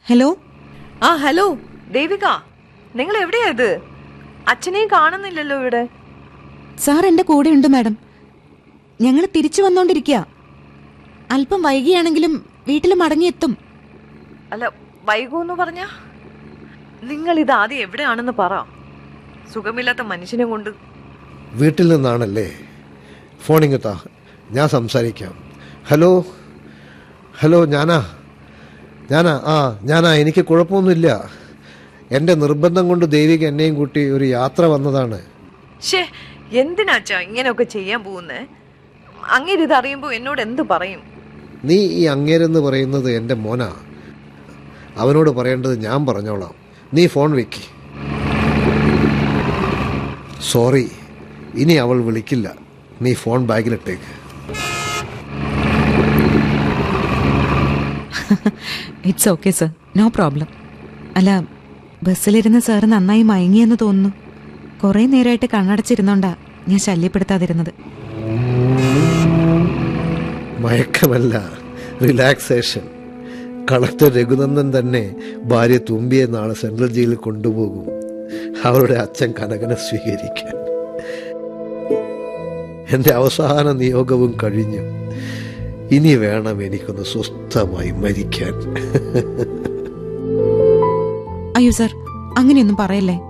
hello ആ hello Devika നിങ്ങൾ എവിടെയാ ഇത് അച്ഛനെയും കാണുന്നില്ലല്ലോ ഇവിടെ സാർ എൻ്റെ കൂടെയുണ്ട് മാഡം ഞങ്ങൾ തിരിച്ചു വന്നോണ്ടിരിക്കുക അല്പം വൈകിയാണെങ്കിലും വീട്ടിൽ മടങ്ങിയെത്തും അല്ല വൈകൂന്ന് പറഞ്ഞ നിങ്ങൾ ഇത് ആദ്യം എവിടെയാണെന്ന് പറ സുഖമില്ലാത്ത മനുഷ്യനെ കൊണ്ട് വീട്ടിൽ നിന്നാണല്ലേ ഫോണിങ്ങത്താ ഞാൻ സംസാരിക്കാം ഹലോ ഹലോ ഞാനാ ഞാനാ ആ ഞാനാ എനിക്ക് കുഴപ്പമൊന്നുമില്ല എൻ്റെ നിർബന്ധം കൊണ്ട് ദേവിക എന്നെയും കൂട്ടി ഒരു യാത്ര വന്നതാണ് ഷേ എന്തിനാച്ചാ ഇങ്ങനെയൊക്കെ ചെയ്യാൻ പോകുന്നേ അങ്ങനെ ഇത് അറിയുമ്പോൾ എന്നോട് എന്ത് പറയും നീ ഈ അങ്ങേരെന്ന് പറയുന്നത് എൻ്റെ മോനാ അവനോട് പറയേണ്ടത് ഞാൻ പറഞ്ഞോളാം നീ ഫോൺ വെക്ക് സോറി ഇനി അവൾ വിളിക്കില്ല നീ ഫോൺ ബാഗിലിട്ടേക്ക് it's okay sir no problem അല്ല ബസ്സിലിരുന്ന് സാറ് നന്നായി മയങ്ങിയെന്ന് തോന്നുന്നു കുറേ നേരമായിട്ട് കണ്ണടച്ചിരുന്നോണ്ടാ ഞാൻ ശല്യപ്പെടുത്താതിരുന്നത് മയക്കമല്ല റിലാക്സേഷൻ കളക്ടർ രഘുനന്ദൻ തന്നെ ഭാര്യ തുമ്പിയെ നാളെ സെൻട്രൽ ജയിലിൽ കൊണ്ടുപോകും അവരുടെ അച്ഛൻ കനകനെ സ്വീകരിക്കാൻ എൻ്റെ അവസാന നിയോഗവും കഴിഞ്ഞു ഇനി വേണം എനിക്കൊന്ന് സ്വസ്ഥമായി മരിക്കാൻ അയ്യോ സർ അങ്ങനെയൊന്നും പറയല്ലേ